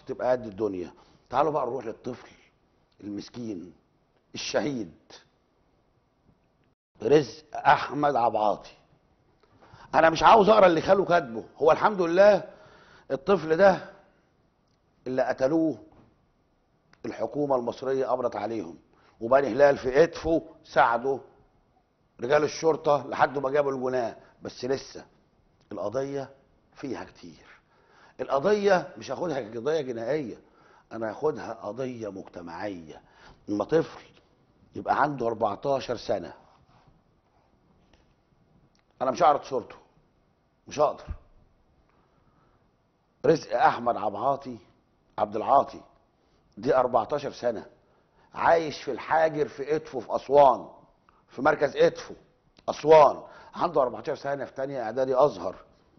تبقى قد الدنيا تعالوا بقى نروح للطفل المسكين الشهيد رزق احمد عبعاطي انا مش عاوز اقرا اللي خاله كاتبه هو الحمد لله الطفل ده اللي قتلوه الحكومه المصريه قبضت عليهم وبني هلال في ادفو ساعدوا رجال الشرطه لحد ما جابوا الجناه بس لسه القضيه فيها كتير القضيه مش هاخدها كقضيه جنائيه انا هاخدها قضيه مجتمعيه اما طفل يبقى عنده 14 سنه انا مش هعرض صورته مش هقدر رزق احمد عبعاطي عبد العاطي دي 14 سنه عايش في الحاجر في ادفو في اسوان في مركز ادفو اسوان عنده 14 سنه في تانية اعدادي ازهر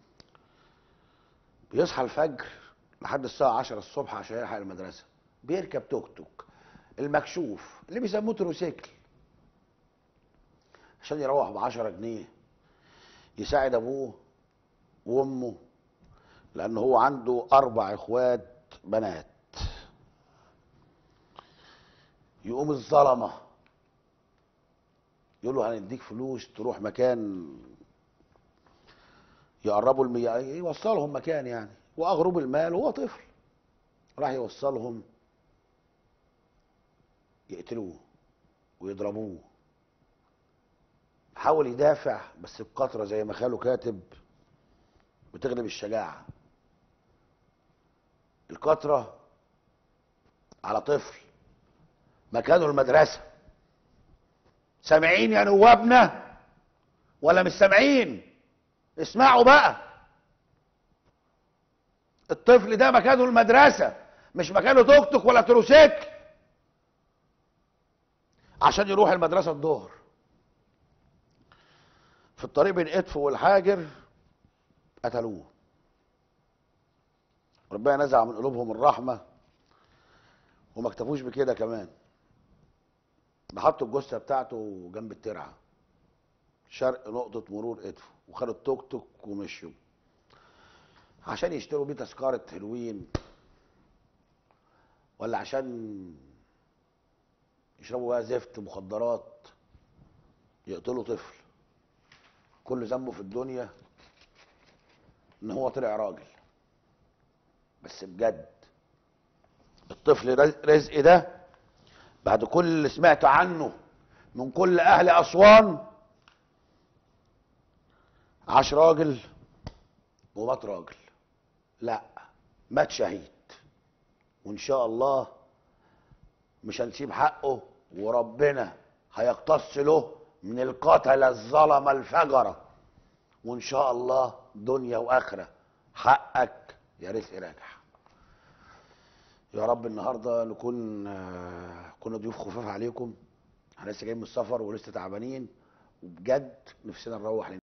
بيصحى الفجر لحد الساعه 10 الصبح عشان يلحق المدرسه بيركب توك توك المكشوف اللي بيسموه تروسيكل عشان يروح ب 10 جنيه يساعد ابوه وامه لان هو عنده اربع اخوات بنات يقوم الظلمه يقولوا هنديك فلوس تروح مكان يقربوا المياه يوصلهم مكان يعني واغرب المال وهو طفل راح يوصلهم يقتلوه ويضربوه حاول يدافع بس بقطره زي ما خاله كاتب بتغلب الشجاعه القطره على طفل مكانه المدرسه سامعين يا نوابنا ولا مش سامعين اسمعوا بقى الطفل ده مكانه المدرسه مش مكانه توك توك ولا تروسيكل عشان يروح المدرسه الظهر في الطريق بين ادفو والحاجر قتلوه ربنا نزع من قلوبهم الرحمه وما اكتفوش بكده كمان ده حطوا الجثه بتاعته جنب الترعه شرق نقطه مرور ادفو وخدوا التوك توك ومشوا عشان يشتروا بيه تذكره هلوين ولا عشان يشربوا بقى زفت مخدرات يقتلوا طفل كل ذنبه في الدنيا ان هو طلع راجل بس بجد الطفل رز- رزق ده بعد كل اللي سمعت عنه من كل اهل اسوان عاش راجل ومات راجل لا مات شهيد وان شاء الله مش هنسيب حقه وربنا هيقتص له من القتلة الظلمة الفجرة وان شاء الله دنيا واخرة حقك يا رزق راجع يا رب النهارده نكون آه، كنا ضيوف خفاف عليكم احنا لسه جايين من السفر ولسه تعبانين وبجد نفسنا نروح